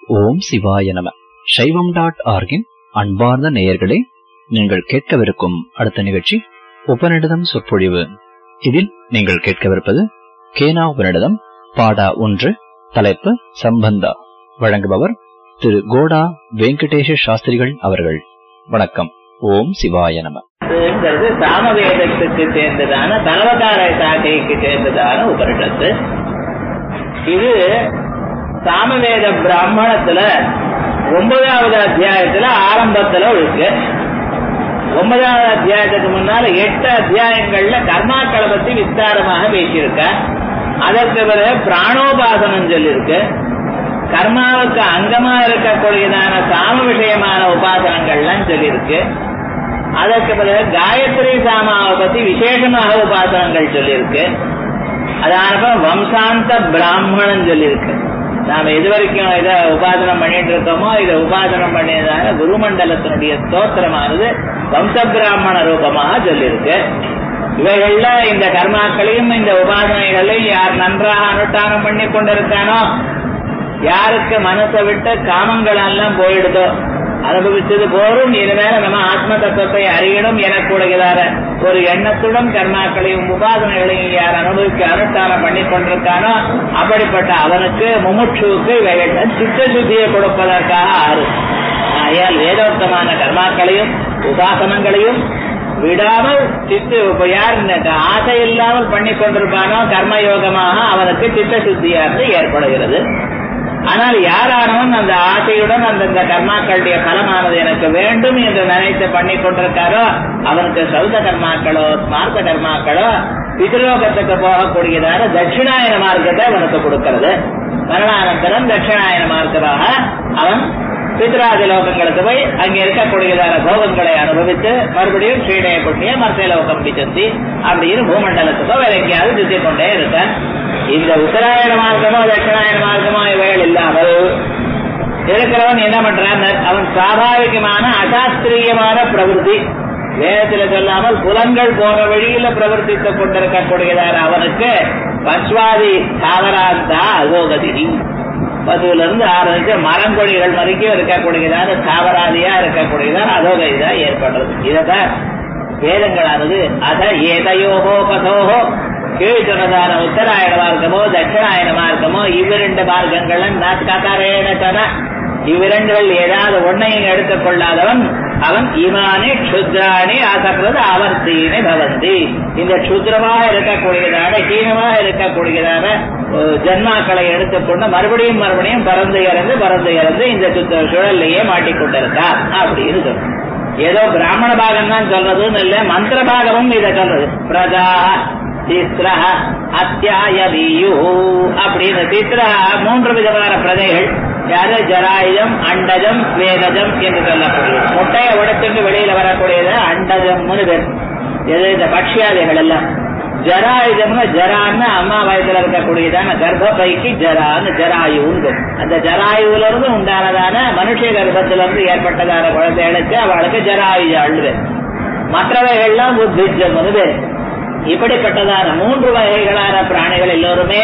ஓம் சிவாய நம சைவம் டாட் ஆர்கின் அன்பார்ந்த நேயர்களே நீங்கள் கேட்கவிருக்கும் அடுத்த நிகழ்ச்சி உபநிடதம் சொற்பொழிவு இதில் நீங்கள் கேட்கவிருப்பது கேனா உபநிடதம் பாடா ஒன்று தலைப்பு சம்பந்தா வழங்குபவர் திரு கோடா வெங்கடேஷ சாஸ்திரிகள் அவர்கள் வணக்கம் ஓம் சிவாய நம ங்கிறது சாமவேதத்துக்கு சேர்ந்ததான தலவகார சாட்டைக்கு சேர்ந்ததான உபனிஷத்து இது சாமவேத பிராமணத்துல ஒன்பதாவது அத்தியாயத்துல ஆரம்பத்துல இருக்கு ஒன்பதாவது அத்தியாயத்துக்கு முன்னால எட்டு அத்தியாயங்கள்ல கர்மாக்களை பத்தி விஸ்தாரமாக பேசியிருக்க அதற்கு பிறகு பிராணோபாசனம் சொல்லியிருக்கு கர்மாவுக்கு அங்கமா இருக்கக்கூடியதான சாம விஷயமான உபாசனங்கள்லாம் சொல்லியிருக்கு அதற்கு பிறகு காயத்ரி சாமாவை பத்தி விசேஷமாக உபாசனங்கள் சொல்லியிருக்கு அதனால வம்சாந்த பிராமணன் சொல்லியிருக்கு நாம இது வரைக்கும் இதை உபாசனம் பண்ணிட்டு இருக்கோமோ இதை உபாசனம் பண்ணியதாக குருமண்டலத்தினுடைய ஸ்தோத்திரமானது வம்ச பிராமண ரூபமாக சொல்லியிருக்கு இவைகள்ல இந்த கர்மாக்களையும் இந்த உபாசனைகளையும் யார் நன்றாக அனுஷ்டானம் பண்ணி கொண்டிருக்கானோ யாருக்கு மனசை விட்டு காமங்கள் எல்லாம் போயிடுதோ அனுபவிச்சது போரும் இனிமேல நம்ம ஆத்ம தத்துவத்தை அறியணும் எனக்கூடியதார ஒரு எண்ணத்துடன் கர்மாக்களையும் உபாதனைகளையும் யார் அனுபவிக்க அனுஷ்டானம் பண்ணி கொண்டிருக்கானோ அப்படிப்பட்ட அவனுக்கு முமுட்சுவுக்கு இவைகள் சித்த சுத்தியை கொடுப்பதற்காக ஆறு ஆயால் வேதோக்தமான கர்மாக்களையும் உபாசனங்களையும் விடாமல் சித்து யார் ஆசை இல்லாமல் பண்ணி கொண்டிருப்பானோ கர்மயோகமாக அவனுக்கு சித்த சுத்தியானது ஏற்படுகிறது ஆனால் யாரானவன் அந்த ஆசையுடன் அந்தந்த கர்மாக்களுடைய பலமானது எனக்கு வேண்டும் என்று நினைத்து பண்ணி கொண்டிருக்காரோ அவனுக்கு சௌத கர்மாக்களோ ஸ்மார்த்த கர்மாக்களோ பிதிரோகத்துக்கு போகக்கூடியதான தட்சிணாயன மார்க்கத்தை அவனுக்கு கொடுக்கிறது மரணானந்தரம் தட்சிணாயன மார்க்கமாக அவன் பித்ராதி லோகங்களுக்கு போய் அங்கே இருக்கக்கூடியதான போகங்களை அனுபவித்து மறுபடியும் ஸ்ரீடைய புண்ணிய மர்த்தலோகம் பிச்சந்தி அப்படின்னு பூமண்டலத்துக்கோ வேற எங்கேயாவது சுத்தி கொண்டே இருக்க இந்த உத்தராயண மார்க்கமோ தட்சிணாயன மார்க்கமோ இவைகள் இல்லாமல் இருக்கிறவன் என்ன பண்றான் அவன் சாபாவிகமான அசாஸ்திரியமான பிரவருத்தி வேதத்துல சொல்லாமல் புலன்கள் போன வழியில பிரவர்த்தித்துக் கொண்டிருக்கக்கூடியதான அவனுக்கு பஸ்வாதி சாவராந்தா அகோகதி பதுல இருந்து ஆரம்பிச்சு மரங்கொடிகள் வரைக்கும் இருக்கக்கூடியதான சாவராதியா இருக்கக்கூடியதான அதோகதிதான் ஏற்படுறது இதான் வேதங்களானது அத ஏதையோகோ பதோகோ கீழ் சொன்னதான உத்தராயண மார்க்கமோ தட்சிணாயன மார்க்கமோ இவ்விரண்டு மார்க்கங்களும் நாட்காரேன இவ்விரண்டுகள் ஏதாவது ஒன்னையும் எடுத்துக் கொள்ளாதவன் அவன் இமானி க்ஷுத்ராணி ஆசக்கிறது ஆவர்த்தீனே பவந்தி இந்த க்ஷுத்ரமாக இருக்கக்கூடியதான ஹீனமாக இருக்கக்கூடியதான ஜன்மாக்களை எடுத்துக்கொண்டு மறுபடியும் மறுபடியும் பறந்து இறந்து பறந்து இறந்து இந்த சுத்த சுழல்லையே மாட்டிக்கொண்டிருக்கார் அப்படின்னு சொல்றோம் ஏதோ பிராமண பாகம் தான் சொல்றதுன்னு இல்ல மந்திர பாகமும் இதை சொல்றது பிரஜா திஸ்ரா அத்தியாயவியு அப்படின்னு திஸ்ரா மூன்று விதமான பிரஜைகள் யாரு ஜராயுதம் அண்டஜம் வேதஜம் என்று சொல்லக்கூடியது முட்டையை உடைச்சுட்டு வெளியில வரக்கூடியது அண்டஜம் பேர் எது இந்த பட்சியாதிகள் எல்லாம் ஜராயுதம்னு ஜரான்னு அம்மா வயசுல இருக்கக்கூடியதான கர்ப்பைக்கு ஜரான்னு ஜராயுன்னு அந்த ஜராயுல இருந்து உண்டானதான மனுஷ கர்ப்பத்தில இருந்து ஏற்பட்டதான குழந்தைகளுக்கு அவளுக்கு ஜராயு அழுது மற்றவைகள்லாம் புத்திஜம்னு பேர் இப்படிப்பட்டதான மூன்று வகைகளான பிராணிகள் எல்லோருமே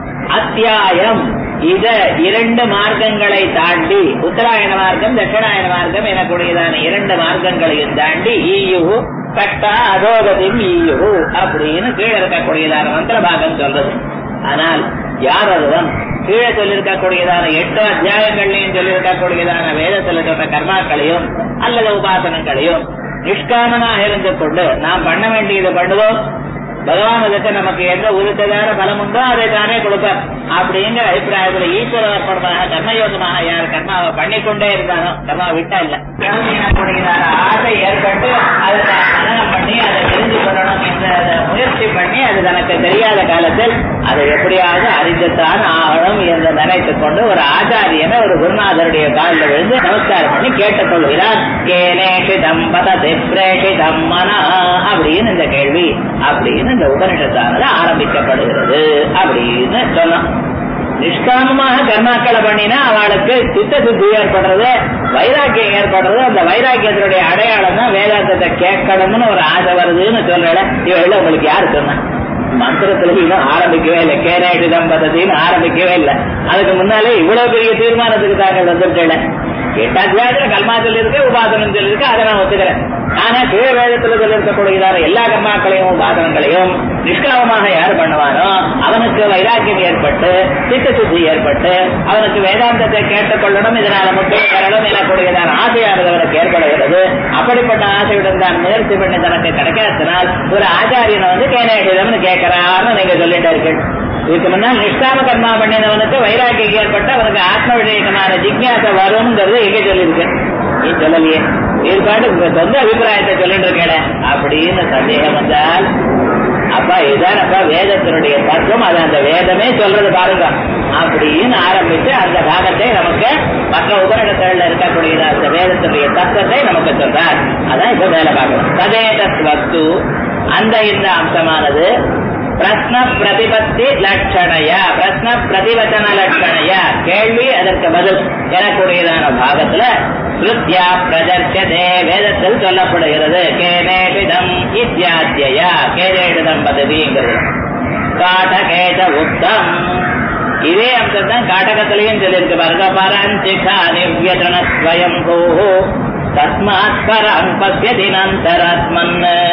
அத்தியாயம் இத இரண்டு மார்க்கங்களை தாண்டி உத்தராயண மார்க்கம் தட்சிணாயன மார்க்கம் எனக்கூடியதான இரண்டு மார்க்கங்களையும் தாண்டி ஈயு கட்டா அதோகதின் ஈயு அப்படின்னு கீழே இருக்கக்கூடியதான மந்திர பாகம் சொல்றது ஆனால் யார் ஒருவன் கீழே சொல்லியிருக்கக்கூடியதான எட்டு அத்தியாயங்கள்லையும் சொல்லியிருக்கக்கூடியதான வேதத்தில் சொன்ன கர்மாக்களையும் அல்லது உபாசனங்களையும் நிஷ்காமனாக இருந்து கொண்டு நாம் பண்ண வேண்டியது பண்ணுவோம் பகவான் அதுக்கு நமக்கு எந்த உறுத்ததான பலம் உண்டோ அதை தானே கொடுப்பார் அப்படிங்கிற அபிப்பிராயத்தில் ஈஸ்வர அர்ப்பணமாக கர்மயோகமாக யார் கர்மாவை பண்ணிக்கொண்டே இருந்தானோ கர்மா விட்டா இல்ல ஆசை ஏற்பட்டு அதை மனநம் பண்ணி அதை தெரிந்து கொள்ளணும் என்ற முயற்சி பண்ணி அது தனக்கு தெரியாத காலத்தில் அதை எப்படியாவது அறிந்துத்தான் ஆகணும் என்று நினைத்துக் கொண்டு ஒரு ஆச்சாரியனை ஒரு குருநாதருடைய காலில் விழுந்து நமஸ்காரம் பண்ணி கேட்டுக்கொள்கிறார் கேனேஷிதம் பததி பிரேஷிதம் மன அப்படின்னு இந்த கேள்வி அப்படின்னு இந்த உபனிஷத்தானது ஆரம்பிக்கப்படுகிறது அப்படின்னு சொன்னோம் நிஷ்காமமாக கர்மாக்களை பண்ணினா அவளுக்கு சித்த சுத்தி ஏற்படுறது வைராக்கியம் ஏற்படுறது அந்த வைராக்கியத்தினுடைய அடையாளம் தான் வேதாந்தத்தை கேட்கணும்னு ஒரு ஆசை வருதுன்னு சொல்றல இவள் உங்களுக்கு யாரு சொன்ன மந்திரத்துல இன்னும் ஆரம்பிக்கவே இல்லை கேரேட்டு தம்பதின்னு ஆரம்பிக்கவே இல்லை அதுக்கு முன்னாலே இவ்வளவு பெரிய தீர்மானத்துக்கு தாங்கள் வந்துட்டேன் எட்டாத்தியாயத்துல கல்மாத்தில் இருக்கு உபாசனம் இருக்கு அதை நான் ஒத்துக்கிறேன் ஆனா கீழ வேதத்துல இருக்கக்கூடியதான எல்லா கர்மாக்களையும் உபாசனங்களையும் நிஷ்காமமாக யார் பண்ணுவானோ அவனுக்கு வைராக்கியம் ஏற்பட்டு சித்த சுத்தி ஏற்பட்டு அவனுக்கு வேதாந்தத்தை கேட்டுக்கொள்ளணும் இதனால முக்கியம் பெறணும் எனக்கூடியதான ஆசையானது அவனுக்கு ஏற்படுகிறது அப்படிப்பட்ட ஆசையுடன் தான் முயற்சி பண்ணி தனக்கு கிடைக்காதனால் ஒரு ஆச்சாரியனை வந்து கேனேடிதம்னு கேட்கிறான்னு நீங்க சொல்லிட்டு இருக்கீங்க இதுக்கு முன்னால் நிஷ்காம கர்மா பண்ணினவனுக்கு வைராக்கியம் ஏற்பட்டு அவனுக்கு ஆத்ம விவேகமான ஜிக்யாசை வரும்ங்கிறது எங்க சொல்லியிருக்கேன் நீ சொல்லலையே ஏற்பாடு உங்க சொந்த அபிப்பிராயத்தை சொல்லிட்டு இருக்கேன் அப்படின்னு சந்தேகம் வந்தால் அப்பா இதுதான் அப்பா வேதத்தினுடைய தத்துவம் அது அந்த வேதமே சொல்றது பாருங்க அப்படின்னு ஆரம்பிச்சு அந்த பாகத்தை நமக்கு மற்ற உபரிடத்துல இருக்கக்கூடிய அந்த வேதத்தினுடைய தத்துவத்தை நமக்கு சொல்றார் அதான் இப்ப வேலை பார்க்கணும் சதேதத் வஸ்து அந்த இந்த அம்சமானது பிரஸ்ன பிரதிபத்தி லட்சணையா பிரஸ்ன பிரதிவச்சன லட்சணையா கேள்வி அதற்கு பதில் எனக்கூடியதான பாகத்துல ஸ்ருத்யா பிரதர்ஷதே வேதத்தில் சொல்லப்படுகிறது கேனேடிதம் இத்தியாத்தியா கேனேடிதம் பதவிங்கிறது காட்டகேத உத்தம் இதே அம்சம் தான் காட்டகத்திலையும் சொல்லியிருக்கு பாருங்க பரஞ்சிகா நிவ்யதன ஸ்வயம் தஸ்மாத் பரம் பசியதினந்தராத்மன்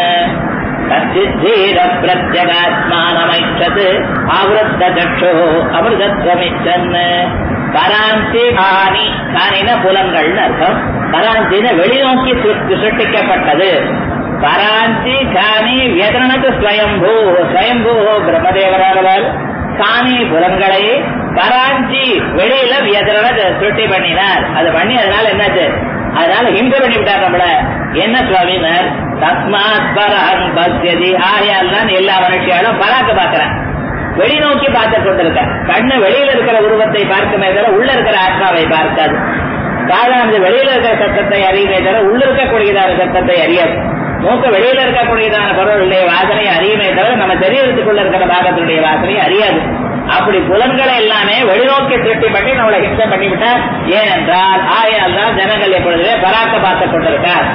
கச்சித்தீர பிரத்யகாத்மானமைச்சது ஆவருத்த சக்ஷோ அமிர்தத்வமிச்சன் பராந்தி காணி காணின புலங்கள்னு அர்த்தம் பராந்தின வெளிநோக்கி சிருஷ்டிக்கப்பட்டது பராந்தி காணி வியதனது ஸ்வயம்பூ ஸ்வயம்பூ பிரம்மதேவரானவர் காணி புலன்களை பராஞ்சி வெளியில வியதனது சுருட்டி பண்ணினார் அது பண்ணி அதனால என்னாச்சு அதனால ஹிம்சை பண்ணி விட்டார் நம்மள என்ன சுவாமினர் தஸ்மாத் பரஹம் பஸ்யதி ஆயால் தான் எல்லா மனுஷியாலும் பராக்க பாக்குறேன் வெளிநோக்கி பார்த்து கொண்டிருக்க கண்ணு வெளியில இருக்கிற உருவத்தை பார்க்குமே தவிர உள்ள இருக்கிற ஆத்மாவை பார்க்காது காதானது வெளியில இருக்கிற சத்தத்தை அறியுமே தவிர உள்ள இருக்கக்கூடியதான சத்தத்தை அறியாது மூக்க வெளியில இருக்கக்கூடியதான பொருளுடைய வாசனை அறியுமே தவிர நம்ம தெரியறதுக்குள்ள இருக்கிற பாகத்தினுடைய வாசனை அறியாது அப்படி புலன்களை எல்லாமே வெளிநோக்கி திருட்டி பண்ணி நம்மளை ஹிம்சை பண்ணிவிட்டா ஏனென்றால் ஆயால் தான் ஜனங்கள் எப்பொழுதுமே பராக்க பார்த்துக் கொண்டிருக்கார்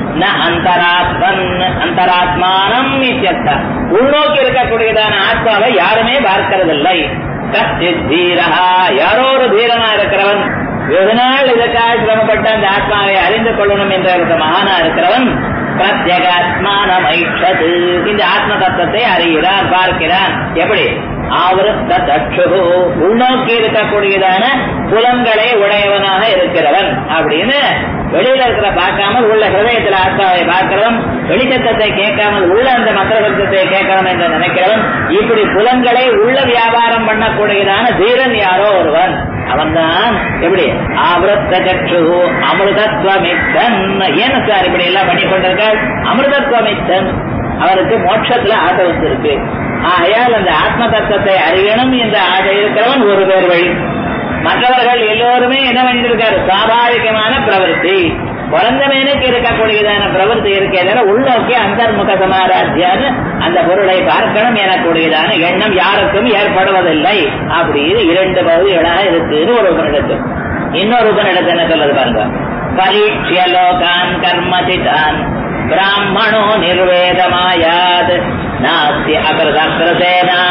அந்தராத்மன் அந்தராத்மானம் இத்தியர்த்தா உள்நோக்கி இருக்கக்கூடியதான ஆத்மாவை யாருமே பார்க்கிறதில்லை கஷ்டித் தீரஹா யாரோ ஒரு தீரனா இருக்கிறவன் வெகு நாள் இதற்காக சிரமப்பட்ட அந்த ஆத்மாவை அறிந்து கொள்ளணும் என்ற ஒரு மகானா இருக்கிறவன் பிரத்யேகாத்மானம் ஐஷது இந்த ஆத்ம தத்துவத்தை அறிகிறான் பார்க்கிறான் எப்படி ஆவருத்த தட்சு உள்நோக்கி இருக்கக்கூடியதான புலன்களை உடையவனாக இருக்கிறவன் அப்படின்னு வெளியில இருக்கிற பார்க்காமல் உள்ள ஹிருதயத்தில் ஆத்மாவை பார்க்கிறவன் வெளிச்சத்தத்தை கேட்காமல் உள்ள அந்த மந்திர சத்தத்தை கேட்கணும் என்று நினைக்கிறவன் இப்படி புலன்களை உள்ள வியாபாரம் பண்ணக்கூடியதான தீரன் யாரோ ஒருவன் அவன்தான் எப்படி ஆவரத்த கற்று அமிர்தத்வமித்தன் ஏன் சார் இப்படி எல்லாம் பண்ணி கொண்டிருக்காள் அமிர்தத்வமித்தன் அவருக்கு மோட்சத்துல ஆசை வந்திருக்கு ஆகையால் அந்த ஆத்ம தத்துவத்தை அறியணும் என்ற ஆசை இருக்கிறவன் ஒரு பேர் வழி மற்றவர்கள் எல்லோருமே என்ன பண்ணிருக்காரு சாபாவிகமான பிரவருத்தி குழந்த மேனுக்கு இருக்கக்கூடியதான பிரவருத்தி இருக்கே தவிர உள்நோக்கி அந்தர்முக சமாராத்தியான்னு அந்த பொருளை பார்க்கணும் எனக்கூடியதான எண்ணம் யாருக்கும் ஏற்படுவதில்லை அப்படின்னு இரண்டு பகுதிகளாக இருக்குன்னு ஒரு உபனிடத்து இன்னொரு உபனிடத்து என்ன சொல்றது பாருங்க பரீட்சிய லோகான் கர்மசிதான் பிராமணோ நிர்வேதமாயாத் நாஸ்தி அகிருதேனா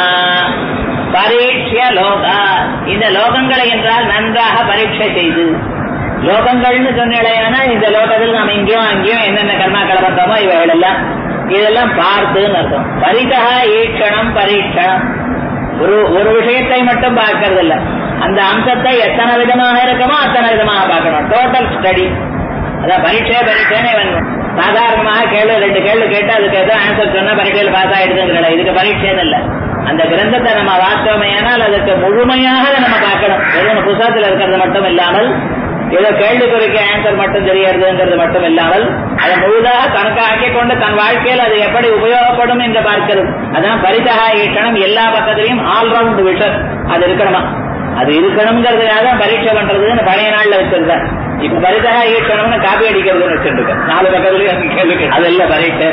பரீட்சிய லோகா இந்த லோகங்களை என்றால் நன்றாக பரீட்சை செய்து லோகங்கள்னு சொன்னா இந்த லோகத்தில் நாம் இங்கேயும் அங்கேயும் என்னென்ன கர்மாக்களை பண்றோமோ இவைகள் எல்லாம் இதெல்லாம் பார்த்துன்னு அர்த்தம் பரிதா ஈட்சணம் பரீட்சணம் ஒரு ஒரு விஷயத்தை மட்டும் பார்க்கறது இல்ல அந்த அம்சத்தை எத்தனை விதமாக இருக்குமோ அத்தனை விதமாக பார்க்கணும் டோட்டல் ஸ்டடி அதான் பரீட்சை பரீட்சைன்னு இவன் சாதாரணமாக கேள்வி ரெண்டு கேள்வி கேட்டு அதுக்கு எதோ ஆன்சர் சொன்னா பரீட்சையில் பாஸ் ஆயிடுதுங்கிற இதுக்கு பரீட்சைன்னு இல்ல அந்த கிரந்தத்தை நம்ம வாசித்தோமே ஆனால் அதுக்கு முழுமையாக அதை நம்ம பார்க்கணும் வெறும் புத்தகத்தில் இருக்கிறது மட்டும் இல்லாமல் ஏதோ கேள்விக்குறிக்கு ஆன்சர் மட்டும் தெரியறதுங்கிறது மட்டும் இல்லாமல் அதை முழுதாக கணக்காக்கிக் கொண்டு தன் வாழ்க்கையில் அது எப்படி உபயோகப்படும் என்று பார்க்கிறது அதான் பரிதகா ஈட்டணம் எல்லா பக்கத்திலையும் ஆல்ரவுண்ட் விஷன் அது இருக்கணுமா அது இருக்கணுங்கிறதுக்காக தான் பரீட்சை பண்றதுன்னு பழைய நாள்ல வச்சிருந்தேன் இப்ப பரிதகா ஈட்டணும்னு காப்பி அடிக்கிறதுன்னு வச்சிருக்கேன் நாலு பக்கத்துலயும் கேள்வி அது இல்ல பரீட்சை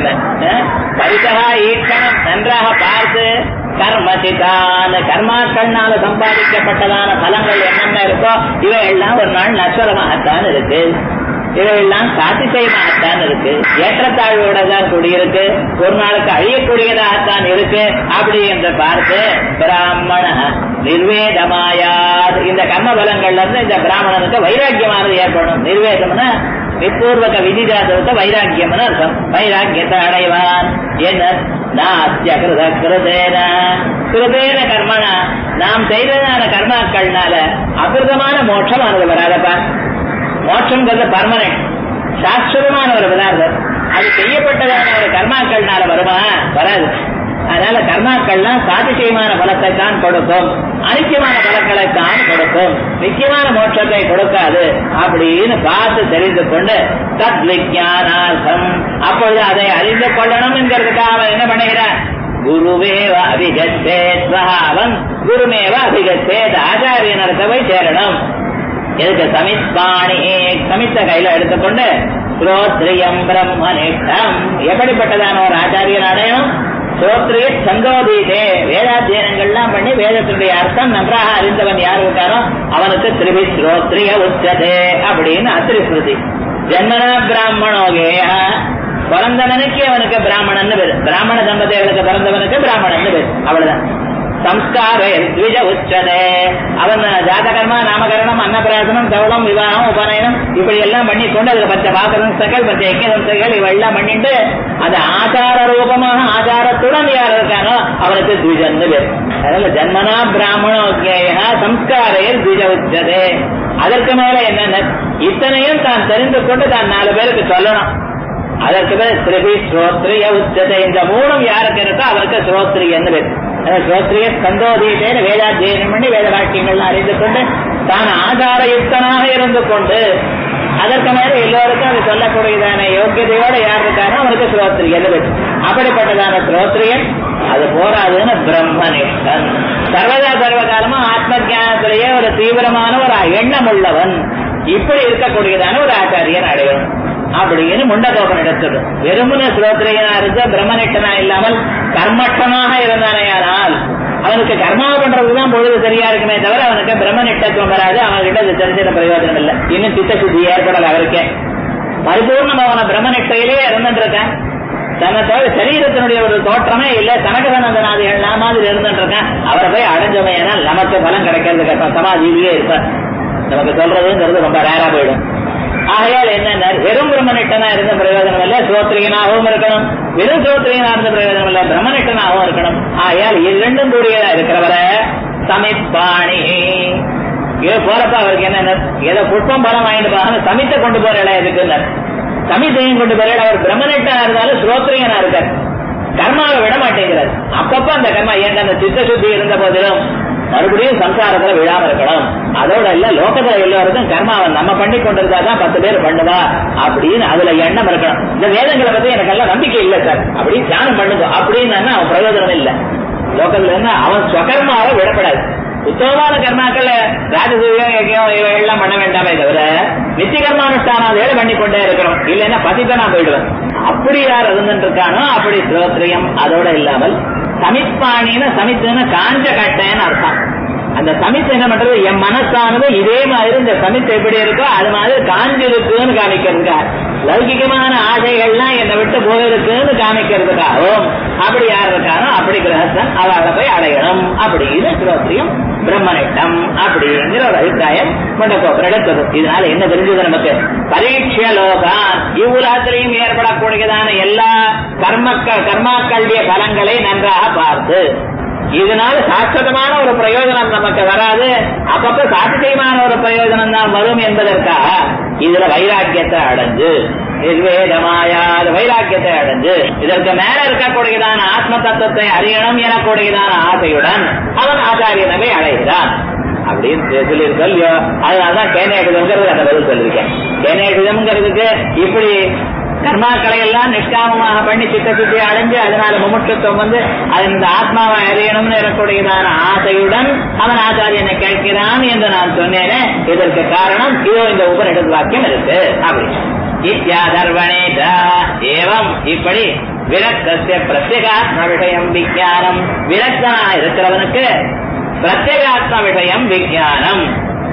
பரிதகா ஈட்டணம் நன்றாக பார்த்து கர்மசிதான் கர்மாக்கள்னால சம்பாதிக்கப்பட்டதான பலங்கள் என்னென்ன இருக்கோ இவை எல்லாம் ஒரு நாள் நஸ்வரமாகத்தான் இருக்கு இவையெல்லாம் சாத்திசயமாகத்தான் இருக்கு ஏற்றத்தாழ்வோட தான் கூடியிருக்கு ஒரு நாளுக்கு அழியக்கூடியதாகத்தான் இருக்கு அப்படி என்று பார்த்து பிராமண நிர்வேதமாயார் இந்த கர்ம பலங்கள்ல இருந்து இந்த பிராமணனுக்கு வைராக்கியமானது ஏற்படும் நிர்வேதம்னா நிப்பூர்வக விதிஜாதவத்தை வைராக்கியம்னு அர்த்தம் வைராக்கியத்தை அடைவான் என்ன நாத்திய கிருத கிருதேன கிருதேன கர்மனா நாம் செய்ததான கர்மாக்கள்னால அபிருதமான மோட்சம் அவனுக்கு வராதப்பா மோட்சம்ங்கிறது பர்மனன்ட் சாஸ்வதமான ஒரு பதார்த்தம் அது செய்யப்பட்டதான ஒரு கர்மாக்கள்னால வருமா வராது அதனால கர்மாக்கள்லாம் சாதிசயமான பலத்தை தான் கொடுக்கும் அனித்தியமான பலங்களை தான் கொடுக்கும் நிச்சயமான மோட்சத்தை கொடுக்காது அப்படின்னு பார்த்து தெரிந்து கொண்டு தத் விஜயானார்த்தம் அப்பொழுது அதை அறிந்து கொள்ளணும் என்கிறதுக்காக அவன் என்ன பண்ணுகிறான் குருவேவ அபிகச்சேத் அவன் குருமேவ அபிகச்சேத் ஆச்சாரியனருக்கு போய் சேரணும் எதுக்கு சமித்பாணி சமித்த கையில எடுத்துக்கொண்டு ஸ்ரோத்ரியம் பிரம்மனிஷ்டம் எப்படிப்பட்டதான ஒரு ஆச்சாரியன் அடையும் ஸ்ரோத்ரிய சந்தோதீதே வேதாத்தியனங்கள்லாம் பண்ணி வேதத்தினுடைய அர்த்தம் நன்றாக அறிந்தவன் யார் இருக்காரோ அவனுக்கு திருவி ஸ்ரோத்ரிய உச்சதே அப்படின்னு அத்திரி ஸ்ருதி ஜென்மனா பிராமணோகேய பிறந்தவனுக்கு அவனுக்கு பிராமணன் பேரு பிராமண தம்பதிகளுக்கு பிறந்தவனுக்கு பிராமணன் பேரு அவ்வளவுதான் சம்ஸ்கார த்விஜ உச்சதே அவன் ஜாதகர்மா நாமகரணம் அன்னபிராசனம் தவளம் விவாகம் உபநயனம் இப்படி எல்லாம் பண்ணி கொண்டு அதுல பச்சை பாசனங்கள் பச்சை யஜ்யசம்சைகள் இவெல்லாம் பண்ணிட்டு அந்த ஆச்சார ரூபமாக ஆச்சாரத்துடன் யார் இருக்கானோ அவனுக்கு த்விஜன்னு பேர் அதனால ஜன்மனா பிராமணோக்கிய சம்ஸ்காரையில் த்விஜ உச்சதே அதற்கு மேல என்னென்ன இத்தனையும் தான் தெரிந்து கொண்டு தான் நாலு பேருக்கு சொல்லணும் அதற்கு பேர் திருபி ஸ்ரோத்ரிய உச்சதை இந்த மூணும் யாருக்கு இருக்கோ அவருக்கு ஸ்ரோத்ரியன்னு பேர் ஸ்ரோத்ரிய சந்தோதீட்டேன்னு வேதாத்தியனம் பண்ணி வேத வாக்கியங்கள்லாம் அறிந்து கொண்டு தான் ஆதாரயுக்தனாக இருந்து கொண்டு அதற்கு மேல எல்லோருக்கும் அது சொல்லக்கூடியதான யோக்கியதையோட யார் இருக்காரோ அவருக்கு ஸ்ரோத்ரியன்னு பேர் அப்படிப்பட்டதான ஸ்ரோத்ரியன் அது போராதுன்னு பிரம்மனிஷ்டன் சர்வதா சர்வகாலமா ஆத்ம ஜானத்திலேயே ஒரு தீவிரமான ஒரு எண்ணம் உள்ளவன் இப்படி இருக்கக்கூடியதான ஒரு ஆச்சாரியன் அடையணும் அப்படின்னு முண்டகோபன் எடுத்தது வெறுமன ஸ்ரோத்ரியனா இருந்த பிரம்மனிட்டனா இல்லாமல் கர்மட்டனாக இருந்தானேயானால் அவனுக்கு கர்மா பண்றதுதான் பொழுது சரியா இருக்குமே தவிர அவனுக்கு பிரம்மனிட்டத்துவம் வராது அவன்கிட்ட அது தெரிஞ்சிட பிரயோஜனம் இல்லை இன்னும் சித்த சுத்தி ஏற்படல அவருக்கே பரிபூர்ணம் அவன பிரம்மனிட்டையிலே இருந்துருக்கேன் தன்னை தவிர சரீரத்தினுடைய ஒரு தோற்றமே இல்ல சனகசனந்தனாதிகள் நான் மாதிரி இருந்துருக்கேன் அவரை போய் அடைஞ்சவன் ஏன்னா நமக்கு பலம் கிடைக்கிறது கஷ்டம் சமாதியிலேயே இருப்பார் நமக்கு சொல்றதுங்கிறது ரொம்ப ரேரா போயிடும் ஆகையால் என்ன வெறும் பிரம்மனிட்டனா இருந்த பிரயோஜனம் இல்ல சோத்திரியனாகவும் இருக்கணும் வெறும் சோத்திரியனா இருந்த பிரயோஜனம் இல்ல பிரம்மனிட்டனாகவும் இருக்கணும் ஆகையால் இரண்டும் கூடியதா இருக்கிறவரை சமிப்பாணி இது போறப்ப அவருக்கு என்ன ஏதோ புஷ்பம் பலம் வாங்கிட்டு போகாம சமித்தை கொண்டு போற இடம் எதுக்கு சமித்தையும் கொண்டு போற அவர் பிரம்மனிட்டனா இருந்தாலும் ஸ்ரோத்ரியனா இருக்கார் கர்மாவை விட மாட்டேங்கிறார் அப்பப்ப அந்த கர்மா ஏங்க அந்த சித்த சுத்தி இருந்த போதிலும் மறுபடியும் சம்சாரத்துல விழாம இருக்கணும் அதோட இல்ல லோகத்துல எல்லோருக்கும் கர்மாவை நம்ம பண்ணி கொண்டிருந்தாதான் பத்து பேர் பண்ணுவா அப்படின்னு அதுல எண்ணம் இருக்கணும் இந்த வேதங்களை பத்தி எனக்கு எல்லாம் நம்பிக்கை இல்லை சார் அப்படி தியானம் பண்ணுங்க அப்படின்னு அவன் பிரயோஜனம் இல்லை லோகத்துல என்ன அவன் ஸ்வகர்மாவை விடப்படாது உத்தமமான கர்மாக்கள் ராஜசூயம் யஜ்யம் எல்லாம் பண்ண வேண்டாமே தவிர நித்திய கர்மானுஷ்டானம் வேலை பண்ணி கொண்டே இருக்கிறோம் இல்லைன்னா பதித்தனா போயிடுவேன் அப்படி யார் இருந்துட்டு இருக்கானோ அப்படி ஸ்ரோத்ரியம் அதோட இல்லாமல் சமித்பாணின்னு சமித்துன்னு காஞ்ச கட்டைன்னு அர்த்தம் அந்த சமித்து என்ன பண்றது என் மனசானது இதே மாதிரி இந்த சமித்து எப்படி இருக்கோ அது மாதிரி காஞ்சிருக்குன்னு காமிக்கிறதுக்கா லௌகிகமான ஆசைகள்லாம் என்னை விட்டு போயிருக்குன்னு காமிக்கிறதுக்காகவும் அப்படி யார் இருக்காரோ அப்படி கிரகஸ்தன் அவளை போய் அடையணும் அப்படின்னு ஸ்ரோத்ரியம் பிரம்மனிட்டம் அப்படிங்கிற ஒரு அபிப்பிராயம் கொண்டக்கோப்பர் எடுத்தது இதனால என்ன தெரிஞ்சது நமக்கு பரீட்ச லோகான் இவ்வுலகத்திலையும் ஏற்படக்கூடியதான எல்லா கர்மக்க கர்மாக்களுடைய பலங்களை நன்றாக பார்த்து இதனால சாஸ்வதமான ஒரு பிரயோஜனம் நமக்கு வராது அப்பப்ப சாத்தியமான ஒரு பிரயோஜனம் தான் வரும் என்பதற்காக இதுல வைராக்கியத்தை அடைஞ்சு நிர்வேதமாயாத வைராக்கியத்தை அடைஞ்சு இதற்கு மேல இருக்கக்கூடியதான ஆத்ம தத்துவத்தை அறியணும் எனக்கூடியதான ஆசையுடன் அவன் ஆச்சாரியனவை அடைகிறான் அப்படின்னு சொல்லியிருக்கோம் இல்லையோ அதனாலதான் கேனேடுங்கிறது அந்த பதில் சொல்லியிருக்கேன் கேனேடுங்கிறதுக்கு இப்படி கர்மாக்களை எல்லாம் நிஷ்காமமாக பண்ணி சித்த சுத்தி அடைஞ்சு அதனால முமுட்சத்துவம் வந்து அந்த ஆத்மாவை அறியணும்னு இருக்கக்கூடியதான ஆசையுடன் அவன் ஆச்சாரியனை கேட்கிறான் என்று நான் சொன்னேனே இதற்கு காரணம் இதோ இந்த உபனிடத் வாக்கியம் இருக்கு அப்படின்னு இத்தியாதர்வணே ஏவம் இப்படி விரக்தசிய பிரத்யேகாத்ம விஷயம் விஜயானம் விரக்தனா இருக்கிறவனுக்கு பிரத்யேகாத்ம விஷயம் விஜயானம்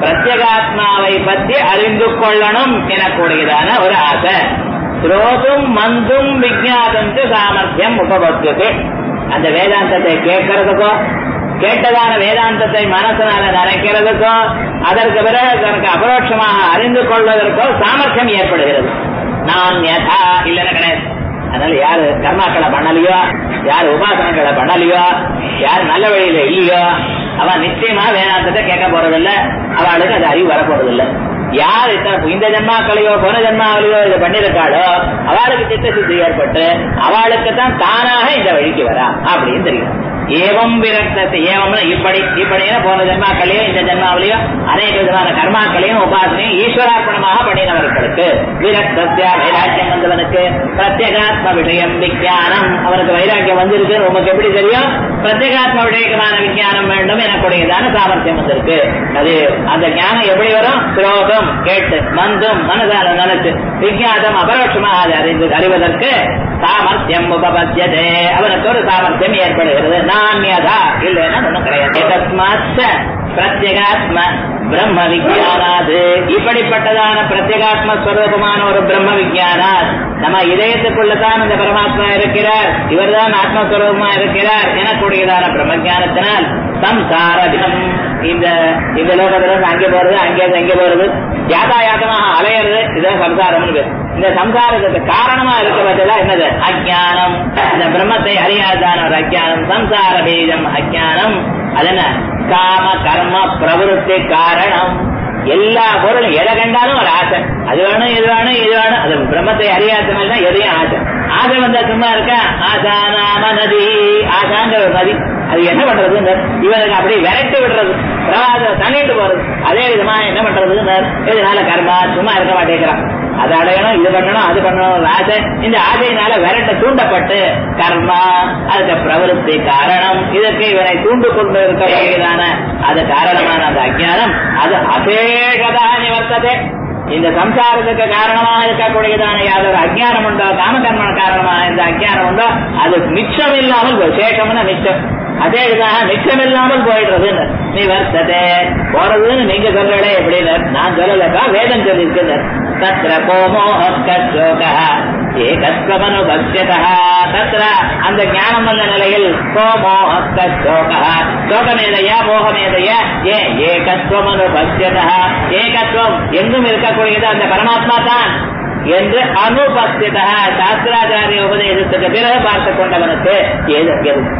பிரத்யேகாத்மாவை பற்றி அறிந்து கொள்ளணும் எனக்கூடியதான ஒரு ஆசை ஸ்ரோதும் மந்தும் விஜாதம் சாமர்த்தியம் உபபத்தியது அந்த வேதாந்தத்தை கேட்கறதுக்கோ கேட்டதான வேதாந்தத்தை மனசனால நினைக்கிறதுக்கோ அதற்கு பிறகு தனக்கு அபரோட்சமாக அறிந்து கொள்வதற்கோ சாமர்த்தியம் ஏற்படுகிறது நான் யதா இல்லைன்னு கிடையாது அதனால யாரு கர்மாக்களை பண்ணலையோ யார் உபாசனங்களை பண்ணலையோ யார் நல்ல வழியில இல்லையோ அவன் நிச்சயமா வேதாந்தத்தை கேட்க போறதில்ல அவளுக்கு அது அறிவு வரப்போறதில்ல யார் இத்தனை இந்த ஜென்மாக்களையோ போன ஜென்மாவிலையோ இதை பண்ணிருக்காளோ அவளுக்கு சித்த சித்தி ஏற்பட்டு அவளுக்கு தான் தானாக இந்த வழிக்கு வரா அப்படின்னு தெரியும் ஏவம் விரக்தத்தை ஏவம்னா இப்படி இப்படின்னு போன ஜென்மாக்களையோ இந்த ஜென்மாவிலையோ அநேக விதமான கர்மாக்களையும் உபாசனையும் ஈஸ்வரார்ப்பணமாக பண்ணினவர்களுக்கு விரக்தத்தியா வைராக்கியம் வந்தவனுக்கு பிரத்யேகாத்ம விஷயம் விஞ்ஞானம் அவனுக்கு வைராக்கியம் வந்திருக்கு உமக்கு எப்படி தெரியும் பிரத்யேகாத்ம விஷயமான விஞ்ஞானம் வேண்டும் எனக்குடையதான சாமர்த்தியம் வந்திருக்கு அது அந்த ஞானம் எப்படி வரும் ஸ்ரோகம் கேட்டு மந்தும் மனதால நினைச்சு விஞ்ஞானம் அபரோட்சமாக அதை அறிந்து அறிவதற்கு சாமர்த்தியம் உபபத்தியதே அவனுக்கு ஒரு சாமர்த்தியம் ஏற்படுகிறது நான்யதா இல்லைன்னா ஒண்ணும் கிடையாது தஸ்மாத் பிரத்யேகாத்ம பிரம்ம விஜயானாது இப்படிப்பட்டதான பிரத்யேகாத்ம ஸ்வரூபமான ஒரு பிரம்ம விஜயானாத் நம்ம இதயத்துக்குள்ளதான் இந்த பரமாத்மா இருக்கிறார் இவர்தான் ஆத்மஸ்வரூபமா இருக்கிறார் எனக்கூடியதான பிரம்ம ஜானத்தினால் சம்சாரம் இந்த இந்த லோகத்துல இருந்து அங்கே போறது அங்கே இருந்து அங்கே போறது யாதாயாத்தமாக அலையிறது இதுதான் சம்சாரம்னு பேர் இந்த சம்சாரத்துக்கு காரணமா இருக்க பட்சத்துல என்னது அஜானம் இந்த பிரம்மத்தை அறியாதான ஒரு அஜானம் சம்சார பீஜம் அஜானம் அது என்ன காம கர்ம பிரவருத்தி காரணம் எல்லா பொருளும் எதை கண்டாலும் ஒரு ஆசை அது வேணும் இது வேணும் இது வேணும் அது பிரம்மத்தை அறியாதனால தான் எதையும் ஆசை ஆசை வந்தா சும்மா இருக்க ஆசா நாம நதி ஆசாங்கிற ஒரு நதி அது என்ன பண்றது இவனுக்கு அப்படி விரட்டி விடுறது பிரவாதம் தள்ளிட்டு போறது அதே விதமா என்ன பண்றது இதனால கர்மா சும்மா இருக்க மாட்டேங்கிறான் அதை அடையணும் இது பண்ணணும் அது பண்ணணும் ஒரு ஆசை இந்த ஆசையினால விரட்ட தூண்டப்பட்டு கர்மா அதுக்கு பிரவருத்தி காரணம் இதற்கு இவனை தூண்டு கொண்டு இருக்கக்கூடியதான அது காரணமான அந்த அஜானம் அது அசேஷதா நிவர்த்ததே இந்த சம்சாரத்துக்கு காரணமாக இருக்கக்கூடியதான யாதொரு அஜானம் உண்டோ காமகர்ம காரணமாக இந்த அஜானம் உண்டோ அது மிச்சம் இல்லாமல் போய் சேஷம்னா மிச்சம் அதே இதாக மிச்சம் இல்லாமல் போயிடுறதுன்னு நீ வர்த்ததே போறதுன்னு நீங்க சொல்றே எப்படின்னு நான் சொல்லலப்பா வேதம் சொல்லியிருக்குன்னு தத்ர கோமோ அக்கோக ஏகத்வமனு பக்ஷதா தத்ர அந்த ஞானம் வந்த நிலையில் கோமோ அக்கோக சோகமேதையா மோகமேதையா ஏ ஏகத்வமனு பக்ஷதா ஏகத்துவம் எங்கும் இருக்கக்கூடியது அந்த பரமாத்மா தான் என்று அனுபஸ்திதா சாஸ்திராச்சாரிய உபதேசத்துக்கு பிறகு பார்த்து கொண்டவனுக்கு ஏது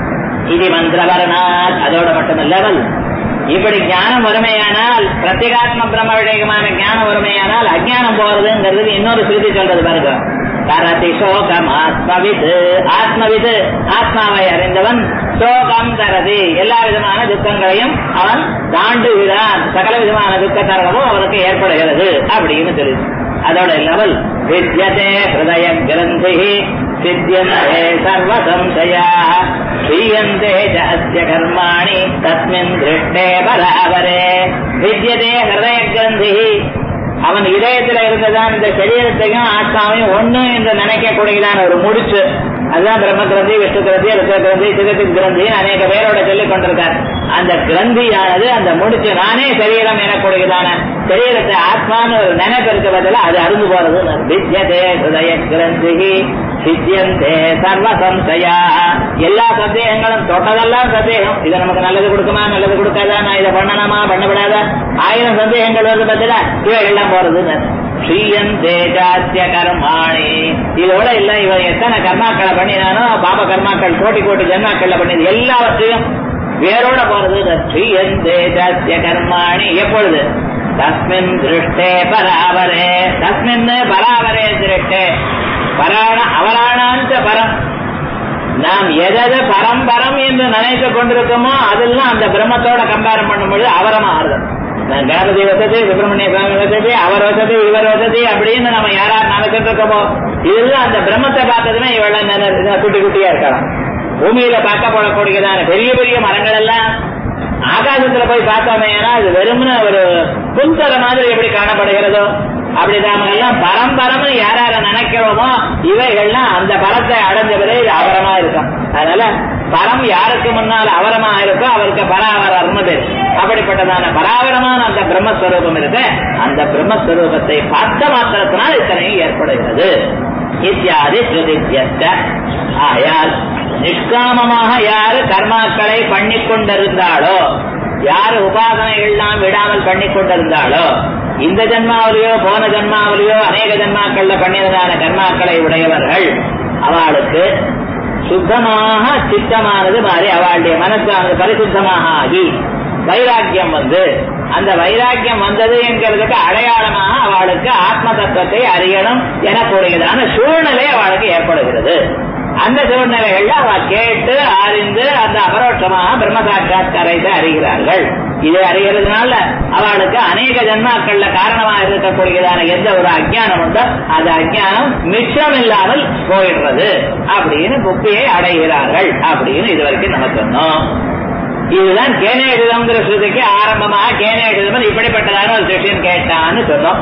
இது மந்திரவரணால் அதோட மட்டுமல்லாமல் இப்படி ஞானம் வறுமையானால் பிரத்யேகாத்ம பிரம்ம விஷயமான ஞானம் வறுமையானால் அஜானம் போறதுங்கிறது இன்னொரு ஸ்ருதி சொல்றது பாருங்க கரதி சோகம் ஆத்மவித் ஆத்மவித் ஆத்மாவை அறிந்தவன் சோகம் தரதி எல்லா விதமான துக்கங்களையும் அவன் தாண்டுகிறான் சகல விதமான துக்க தரவும் அவனுக்கு ஏற்படுகிறது அப்படின்னு தெரியுது அதோட லெவல் வித்யதே ஹிருதய கிரந்தி சித்தியந்தே சர்வ சம்சயா க்ஷீயந்தே அஸ்ய கர்மாணி தஸ்மின் திருஷ்டே பராவரே வித்யதே ஹிருதய கிரந்தி அவன் இதயத்துல இருந்ததான் இந்த சரீரத்தையும் ஆத்மாவையும் ஒண்ணு என்று நினைக்கக்கூடியதான ஒரு முடிச்சு அதுதான் பிரம்ம கிரந்தி விஷ்ணு கிரந்தி ருத்த கிரந்தி சிவத்தின் கிரந்தி அநேக பேரோட சொல்லிக் கொண்டிருக்கார் அந்த கிரந்தியானது அந்த முடிச்சு நானே சரீரம் எனக்கூடியதான சரீரத்தை ஆத்மான்னு ஒரு நினைப்பு இருக்க பதில அது அருந்து போறது வித்யதே ஹிருதய கிரந்தி சித்தியந்தே சர்வ சம்சயா எல்லா சந்தேகங்களும் தொட்டதெல்லாம் சந்தேகம் இது நமக்கு நல்லது கொடுக்குமா நல்லது கொடுக்காதா நான் இதை பண்ணணுமா பண்ணப்படாதா ஆயிரம் சந்தேகங்கள் வருது பதில இவைகள்லாம் போறது ஸ்ரீயந்தே ஜாத்திய கர்மாணி இதோட இல்ல இவன் எத்தனை கர்மாக்களை பண்ணினானோ பாப கர்மாக்கள் கோட்டி கோட்டி ஜன்மாக்கள்ல பண்ணியது எல்லாவற்றையும் வேரோட போறது ஸ்ரீயந்தே ஜாத்திய கர்மாணி எப்பொழுது தஸ்மின் திருஷ்டே பராவரே தஸ்மின் பராவரே திருஷ்டே பராண அவராணாந்த பரம் நாம் எதை பரம் பரம் என்று நினைத்து கொண்டிருக்கோமோ அதெல்லாம் அந்த பிரம்மத்தோட கம்பேர் பண்ணும்பொழுது அவரமா ஆறுது கணபதி வசதி சுப்பிரமணிய சுவாமி வசதி அவர் வசதி இவர் வசதி அப்படின்னு நம்ம யாரா நினைச்சிட்டு இருக்கோமோ இதெல்லாம் அந்த பிரம்மத்தை பார்த்ததுமே இவெல்லாம் குட்டி குட்டியா இருக்கலாம் பூமியில பார்க்க போடக்கூடியதான பெரிய பெரிய மரங்கள் எல்லாம் ஆகாசத்துல போய் பார்த்தோமே ஏன்னா அது வெறும்னு ஒரு புல்தர மாதிரி எப்படி காணப்படுகிறதோ அப்படி நாம எல்லாம் பரம்பரம்னு யாரார நினைக்கிறோமோ இவைகள்லாம் அந்த பலத்தை அடைஞ்ச பிறகு இது அபரமா இருக்கும் அதனால பரம் யாருக்கு முன்னால் அவரமா இருக்கோ அவருக்கு பராவரர்னு பேர் அப்படிப்பட்டதான பராவரமான அந்த பிரம்மஸ்வரூபம் இருக்கு அந்த பிரம்மஸ்வரூபத்தை பார்த்த மாத்திரத்தினால் இத்தனையும் ஏற்படுகிறது இத்தியாதி ஸ்ருதித்யஸ்த ஆயால் நிஷ்காமமாக யாரு கர்மாக்களை பண்ணி கொண்டிருந்தாளோ யாரு உபாசனைகள்லாம் விடாமல் பண்ணி கொண்டிருந்தாளோ இந்த ஜன்மாவிலையோ போன ஜன்மாவிலையோ அநேக ஜன்மாக்கள்ல பண்ணியதான கர்மாக்களை உடையவர்கள் அவளுக்கு சுத்தமாக சித்தமானது மாறி அவளுடைய மனசானது பரிசுத்தமாக ஆகி வைராக்கியம் வந்து அந்த வைராக்கியம் வந்தது என்கிறதுக்கு அடையாளமாக அவளுக்கு ஆத்ம தத்துவத்தை அறியணும் எனக்கூடியதான சூழ்நிலை அவளுக்கு ஏற்படுகிறது அந்த சூழ்நிலைகள்ல அவ கேட்டு அறிந்து அந்த அபரோட்சமாக பிரம்ம சாட்சாத்காரத்தை அறிகிறார்கள் இதை அறிகிறதுனால அவளுக்கு அநேக ஜன்மாக்கள்ல காரணமா இருக்கக்கூடியதான எந்த ஒரு அஜ்ஞானம் உண்டோ அந்த அஜ்ஞானம் மிச்சம் இல்லாமல் போயிடுறது அப்படின்னு புத்தியை அடைகிறார்கள் அப்படின்னு இது வரைக்கும் நம்ம சொன்னோம் இதுதான் கேனேடுதம்ங்கிற ஸ்ருதிக்கு ஆரம்பமாக கேனேடுதம் இப்படிப்பட்டதான ஒரு சிஷியன் கேட்டான்னு சொன்னோம்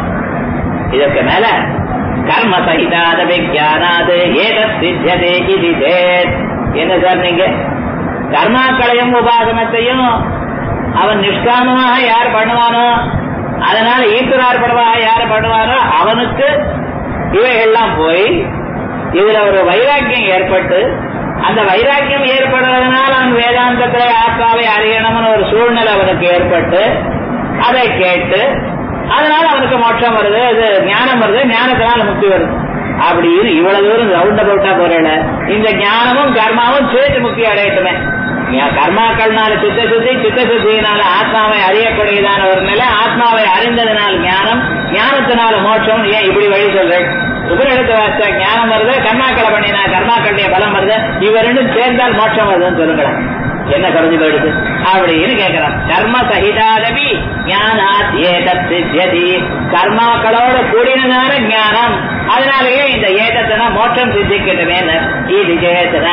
இதற்கு மேல கர்ம சகிதாத விஜயானாது ஏதத் சித்தியதே இது சேத் என்ன சார் நீங்க கர்மாக்களையும் உபாசனத்தையும் அவன் நிஷ்காமமாக யார் பண்ணுவானோ அதனால ஈக்குறார் படுவாக யார் பண்ணுவானோ அவனுக்கு இவைகள்லாம் போய் இதுல ஒரு வைராக்கியம் ஏற்பட்டு அந்த வைராக்கியம் ஏற்படுறதுனால அவன் வேதாந்தத்துல ஆத்மாவை அறியணும்னு ஒரு சூழ்நிலை அவனுக்கு ஏற்பட்டு அதை கேட்டு அதனால அவனுக்கு மோட்சம் வருது அது ஞானம் வருது ஞானத்தினால முக்தி வருது அப்படின்னு இவ்வளவு தூரம் ரவுண்ட் அபவுட்டா போறேன் இந்த ஞானமும் கர்மாவும் சேர்த்து முக்தி அடையட்டுமே கர்மாக்கள்னால சித்த சுத்தி சித்த சுத்தியினால ஆத்மாவை அறியக்கூடியதான ஒரு நிலை ஆத்மாவை அறிந்ததுனால ஞானம் ஞானத்தினால மோட்சம் ஏன் இப்படி வழி சொல்றேன் உபரிடத்து வாச ஞானம் வருது கர்மாக்களை பண்ணினா கர்மாக்களுடைய பலம் வருது இவ ரெண்டும் சேர்ந்தால் மோட்சம் வருதுன்னு சொல்லுங்களேன் என்ன குறைஞ்சு போயிடுது அப்படின்னு கேட்கிறான் கர்ம சகிதாதபி ஞானாத் ஏதத் சித்தியதி கர்மாக்களோட கூடினதான ஞானம் அதனாலேயே இந்த ஏதத்தனா மோட்சம் சித்திக்கட்டுமே இது சேத்தனா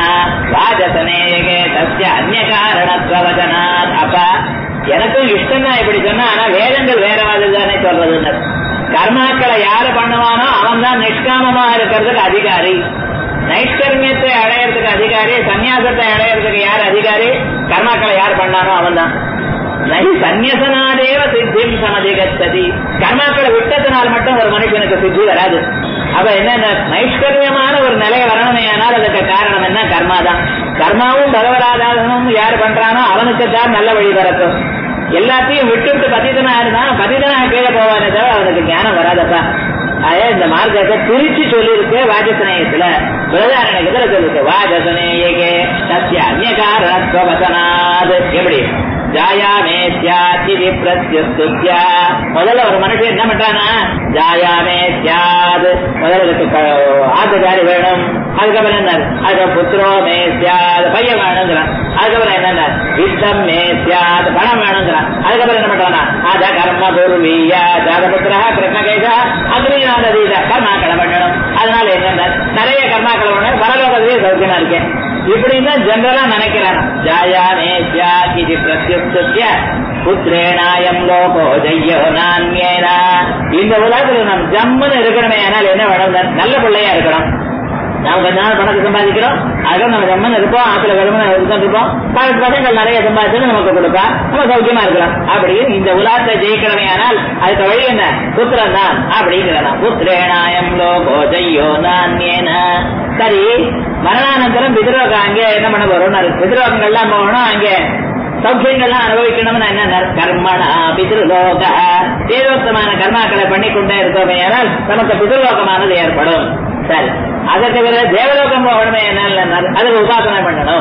வாஜசனேகே தஸ்ய அந்நிய காரணத்வவதனாத் அப்ப எனக்கும் இஷ்டம் தான் இப்படி சொன்னா ஆனா வேதங்கள் வேற மாதிரி தானே சொல்றதுன்னு கர்மாக்களை யாரு பண்ணுவானோ அவன் தான் நிஷ்காமமா இருக்கிறதுக்கு அதிகாரி நைஷ்கர்மியத்தை அடையறதுக்கு அதிகாரி சன்னியாசத்தை அடையறதுக்கு யார் அதிகாரி கர்மாக்களை யார் பண்ணானோ அவன் தான் நை சந்நியசனாதேவ சித்திம் சமதிகச்சதி கர்மாக்களை விட்டதுனால் மட்டும் ஒரு மனுஷனுக்கு சித்தி வராது அப்ப என்ன நைஷ்கர்மியமான ஒரு நிலை வரணுமே ஆனால் அதுக்கு காரணம் என்ன கர்மா தான் கர்மாவும் பகவராதாசனமும் யார் பண்றானோ அவனுக்கு தான் நல்ல வழி பிறக்கும் எல்லாத்தையும் விட்டுவிட்டு பதிதனா இருந்தாலும் பதிதனா கீழே போவானே தவிர அவனுக்கு ஞானம் வராதப்பா அதே இந்த மார்க்கத்தை பிரிச்சு சொல்லியிருக்கு வாஜசனேயத்துல பிரதாரணத்துல சொல்லிருக்கு வாஜசனேயகே சத்திய அந்நிய காரணத்துவசனாது எப்படி ஜாயாமே சியாதி பிரத்யுஸ்துத்யா முதல்ல ஒரு மனுஷன் என்ன பண்றானா ஜாயாமே சியாது முதல்ல இதுக்கு ஆத்துக்காரி வேணும் அதுக்கப்புறம் என்ன அதுக்கு புத்திரோ மே சியாது பையன் வேணுங்கிறான் அதுக்கப்புறம் என்ன வித்தம் மே சியாது பணம் வேணுங்கிறான் அதுக்கப்புறம் என்ன பண்றானா அத கர்ம துர்வீயா ஜாதபுத்திரா கிருஷ்ணகேசா அக்னிநாதீத கர்மாக்களை பண்ணணும் அதனால என்ன நிறைய கர்மாக்களை பண்ணணும் பரலோகத்திலேயே சௌக்கியமா இருக்கேன் இப்படின்னு ஜெனரலா நினைக்கிறான் ஜாயாமே சியாதி பிரத்யுப்திய புத்திரேனாயம் லோகோ ஜெய்யோ நான்யேனா இந்த உலகத்துல நாம் ஜம்முன்னு இருக்கணுமே ஆனால் என்ன வேணும் நல்ல பிள்ளையா இருக்கணும் நாம் கொஞ்ச நாள் பணத்தை சம்பாதிக்கிறோம் அதுக்கு நம்ம ஜம்மன் இருப்போம் ஆத்துல கடுமனை இருப்போம் பல பசங்கள் நிறைய சம்பாதிச்சு நமக்கு கொடுப்பா நம்ம சௌக்கியமா இருக்கலாம் அப்படின்னு இந்த உலகத்தை ஜெயிக்கிறமே ஆனால் அதுக்கு வழி என்ன புத்திரன் தான் அப்படிங்கிறதான் புத்திரேனாயம் லோகோ ஜெய்யோ நான்யேன சரி மரணானந்தரம் பிதிரோகம் அங்கே என்ன பண்ண போறோம் பிதிரோகங்கள்லாம் போகணும் அங்கே சௌக்கியங்கள்லாம் அனுபவிக்கணும்னு என்ன கர்மணா பிதிருலோக தேவோத்தமான கர்மாக்களை பண்ணிக்கொண்டே இருக்கோமே ஆனால் நமக்கு பிதிர்லோகமானது ஏற்படும் சரி அதை தவிர தேவலோகம் போகணுமே என்ன அதுக்கு உபாசனை பண்ணணும்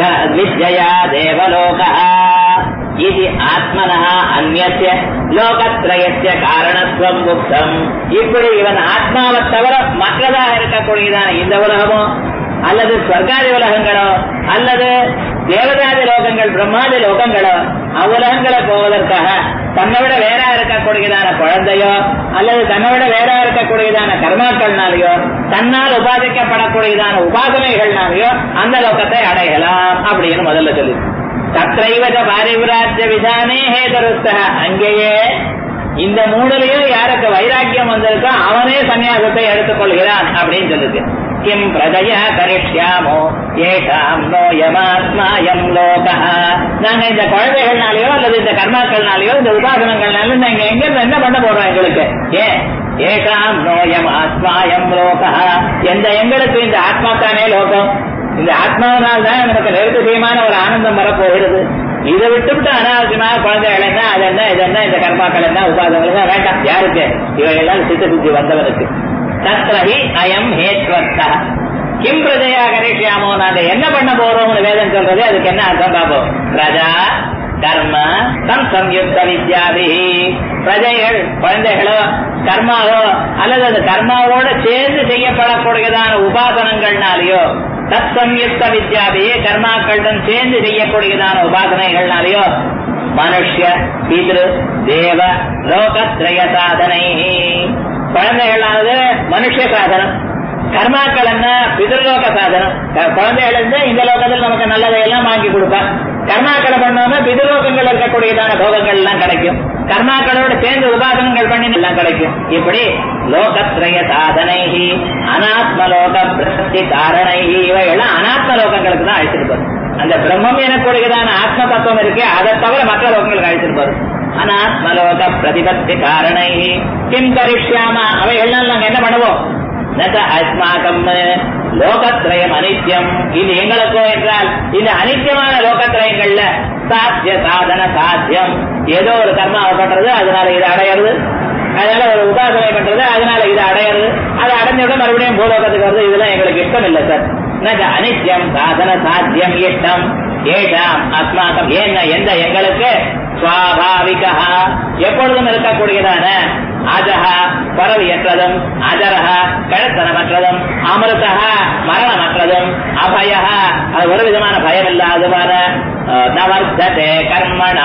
வித்யா தேவலோக இது ஆத்மனா அந்நிய லோகத்ரயத்திய காரணத்துவம் முக்தம் இப்படி இவன் ஆத்மாவை தவிர மற்றதாக இருக்கக்கூடியதான இந்த உலகமோ அல்லது ஸ்வர்காதி உலகங்களோ அல்லது தேவதாதி லோகங்கள் பிரம்மாதி லோகங்களோ அவ்வுலகங்களை போவதற்காக தன்னை விட வேற இருக்கக்கூடியதான குழந்தையோ அல்லது தன்னை விட வேற இருக்கக்கூடியதான கர்மாக்கள்னாலேயோ தன்னால் உபாதிக்கப்படக்கூடியதான உபாசனைகள்னாலேயோ அந்த லோகத்தை அடையலாம் அப்படின்னு முதல்ல சொல்லி தத்ரைவத பாரிவிராஜ்ய விதானே ஹேதருஸ்தக அங்கேயே இந்த மூணுலையும் யாருக்கு வைராக்கியம் வந்திருக்கோ அவனே சன்னியாசத்தை எடுத்துக் கொள்கிறான் அப்படின்னு சொல்லுது கிம் பிரஜயா கரிஷ்யாமோ ஏஷாம் நோயமாத்மாயம் லோகா நாங்க இந்த குழந்தைகள்னாலயோ அல்லது இந்த கர்மாக்கள்னாலயோ இந்த உபாசனங்கள்னால நாங்க எங்க இருந்து என்ன பண்ண போறோம் எங்களுக்கு ஏன் ஏஷாம் நோயம் ஆத்மாயம் லோகா எந்த எங்களுக்கு இந்த ஆத்மாத்தானே லோகம் இந்த ஆத்மாவினால் தான் நமக்கு நிறுத்தமான ஒரு ஆனந்தம் வரப்போகிறது இதை விட்டுவிட்டு அனாவசியமாக குழந்தைகள் என்ன அது என்ன இது என்ன இந்த கர்மாக்கள் என்ன உபாதங்கள் என்ன வேண்டாம் யாருக்கு இவையெல்லாம் சித்த சுத்தி வந்தவனுக்கு தத்ரஹி அயம் ஹேத்வர்த்தா கிம் பிரஜையா கரிஷ்யாமோ நாங்க என்ன பண்ண போறோம்னு வேதம் சொல்றது அதுக்கு என்ன அர்த்தம் பார்ப்போம் பிரஜா கர்ம தம் சம்யுக்த வித்யாதி பிரஜைகள் குழந்தைகளோ கர்மாவோ அல்லது அது கர்மாவோட சேர்ந்து செய்யப்படக்கூடியதான உபாசனங்கள்னாலேயோ தத் சம்யுக்த வித்யாதியே கர்மாக்களுடன் சேர்ந்து செய்யக்கூடியதான உபாசனைகள்னாலேயோ மனுஷ்ய பிதிரு தேவ லோகத்ரய சாதனை குழந்தைகளானது மனுஷ சாதனம் கர்மாக்கள் என்ன பிதிர்லோக சாதனம் க- குழந்தைகள் இருந்து இந்த லோகத்தில் நமக்கு நல்லதை எல்லாம் வாங்கி கொடுப்பா கர்மாக்களை பண்ணாம பிதிர்லோகங்கள் இருக்கக்கூடியதான போகங்கள் எல்லாம் கிடைக்கும் கர்மாக்களோட சேர்ந்து உபாசனங்கள் பண்ணி எல்லாம் கிடைக்கும் இப்படி லோகத்ரய சாதனை அனாத்ம லோக பிரசி காரணை இவையெல்லாம் அனாத்ம லோகங்களுக்கு தான் அழைச்சிட்டு போகுது அந்த பிரம்மம் எனக்கூடியதான ஆத்ம தத்துவம் இருக்கு அதை தவிர மற்ற லோகங்களுக்கு அழைச்சிட்டு போகுது அனாத்மலோக பிரதிபத்தி காரணை கிம் கரிஷ்யாம அவைகள்லாம் நாங்க என்ன பண்ணுவோம் நக அஸ்மாகம் லோகத்ரயம் அனித்யம் இது எங்களுக்கோ என்றால் இந்த அனித்தியமான லோகத்ரயங்கள்ல சாத்திய சாதன சாத்தியம் ஏதோ ஒரு கர்மாவை பண்றது அதனால இது அடையிறது அதனால ஒரு உபாசனை பண்றது அதனால இது அடையிறது அது அடைஞ்ச மறுபடியும் பூலோகத்துக்கு வருது இதெல்லாம் எங்களுக்கு இஷ்டம் இல்லை சார் நக அனித்யம் சாதன சாத்தியம் இஷ்டம் ஏஷாம் அஸ்மாக்கம் ஏன் எந்த எங்களுக்கு சுவாபாவிகா எப்பொழுதும் இருக்கக்கூடியதான அஜஹா பரவியற்றதும் அஜரஹா கழத்தனமற்றதும் அமிர்தா மரணமற்றதும் அபயா அது ஒரு விதமான பயம் இல்லாதவான நவர்த்ததே கர்மணா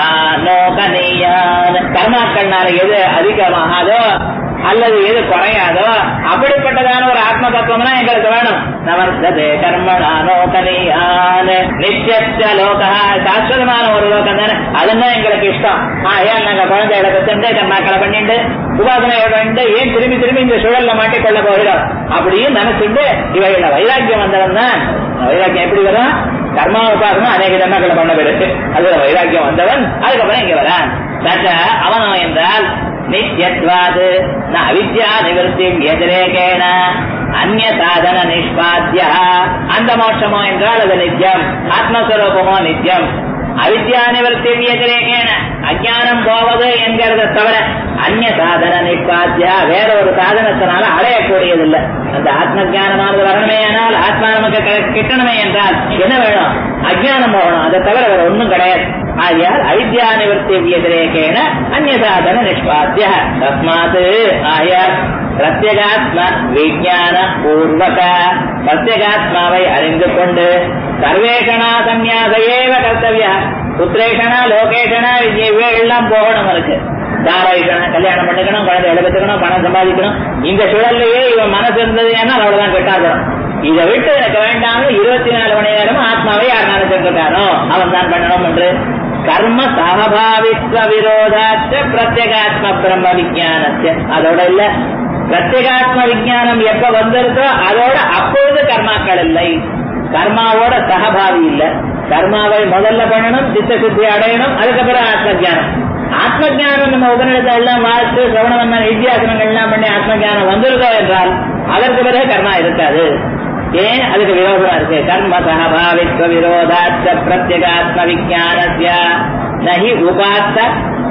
நோகனீயான் கர்மாக்கள்னால எது அதிகமாகாதோ அல்லது எது குறையாதோ அப்படிப்பட்டதான ஒரு ஆத்ம தத்துவம்னா எங்களுக்கு வேணும் நவர்த்ததே கர்மணா நோகனீயான் நித்திய லோகா சாஸ்வதமான ஒரு லோகம் தானே அதுதான் எங்களுக்கு இஷ்டம் ஆகையால் நாங்க குழந்தைகளை பெற்று கர்மாக்களை பண்ணிட்டு உபாசனையோட பண்ணிட்டு ஏன் திரும்பி திரும்பி இந்த சுழல்ல மாட்டிக்கொள்ள போகிறோம் அப்படியும் நினைச்சுட்டு இவைகள வைராக்கியம் வந்தவன் தான் வைராக்கியம் எப்படி வரும் கர்மா உபாசனம் அநேக ஜன்மங்களை பண்ண பிறகு அதுல வைராக்கியம் வந்தவன் அதுக்கப்புறம் இங்க வரான் தச்ச அவனோ என்றால் நித்யத்வாது ந அவித்யா நிவர்த்தி எதிரேகேன அந்நிய சாதன நிஷ்பாத்திய அந்த மோட்சமோ என்றால் அது நித்தியம் ஆத்மஸ்வரூபமோ நித்தியம் அவித்யா நிவர்த்தி எதிரேகேன அஜானம் போவது என்கிறத தவிர அந்நிய சாதன நிஷ்பாத்தியா வேற ஒரு சாதனத்தினால அடையக்கூடியதில்லை அந்த ஆத்ம ஜானமானது வரணுமே ஆனால் ஆத்மா நமக்கு கிடை- கிட்டணுமே என்றால் என்ன வேணும் அஜானம் போகணும் அதை தவிர வேற ஒண்ணும் கிடையாது ஆகையால் அவித்யா நிவர்த்தி எதிரேகேன அந்நிய சாதன நிஷ்பாத்திய தஸ்மாத் ஆயால் பிரத்யகாத்ம விஜான பூர்வக பிரத்யகாத்மாவை அறிந்து கொண்டு சர்வேஷனா சந்நியாச ஏவ கர்த்தவிய புத்திரேஷனா லோகேஷனா எல்லாம் போகணும் அவனுக்கு தாராயிக்கணும் கல்யாணம் பண்ணிக்கணும் குழந்தை எழுபத்துக்கணும் பணம் சம்பாதிக்கணும் இந்த சுழல்லையே இவன் மனசு இருந்தது ஏன்னா அவ்வளவுதான் கெட்டாக்கணும் இதை விட்டு எனக்கு வேண்டாம் இருபத்தி நாலு மணி நேரமும் ஆத்மாவை யார் நினைச்சிட்டு இருக்கானோ அவன் தான் பண்ணணும் என்று கர்ம சகபாவித்வ விரோதாச்ச பிரத்யேகாத்ம பிரம்ம விஜயானச்ச அதோட இல்ல பிரத்யேகாத்ம விஜயானம் எப்ப வந்திருக்கோ அதோட அப்பொழுது கர்மாக்கள் இல்லை கர்மாவோட சகபாவி இல்ல கர்மாவை முதல்ல பண்ணணும் சித்த சுத்தி அடையணும் அதுக்கப்புறம் ஆத்ம ஜானம் ஆத்ம ஜானம் நம்ம உபநிடத்தை எல்லாம் வாழ்த்து சிரவணம் நித்தியாசனங்கள் எல்லாம் பண்ணி ஆத்ம ஜானம் வந்திருக்கோ என்றால் அதற்கு பிறகு கர்மா இருக்காது ஏன் அதுக்கு விரோதமா இருக்கு கர்ம சகபாவித்வ விரோதாச்ச பிரத்யகாத்ம விஜயானஸ்ய நகி உபாத்த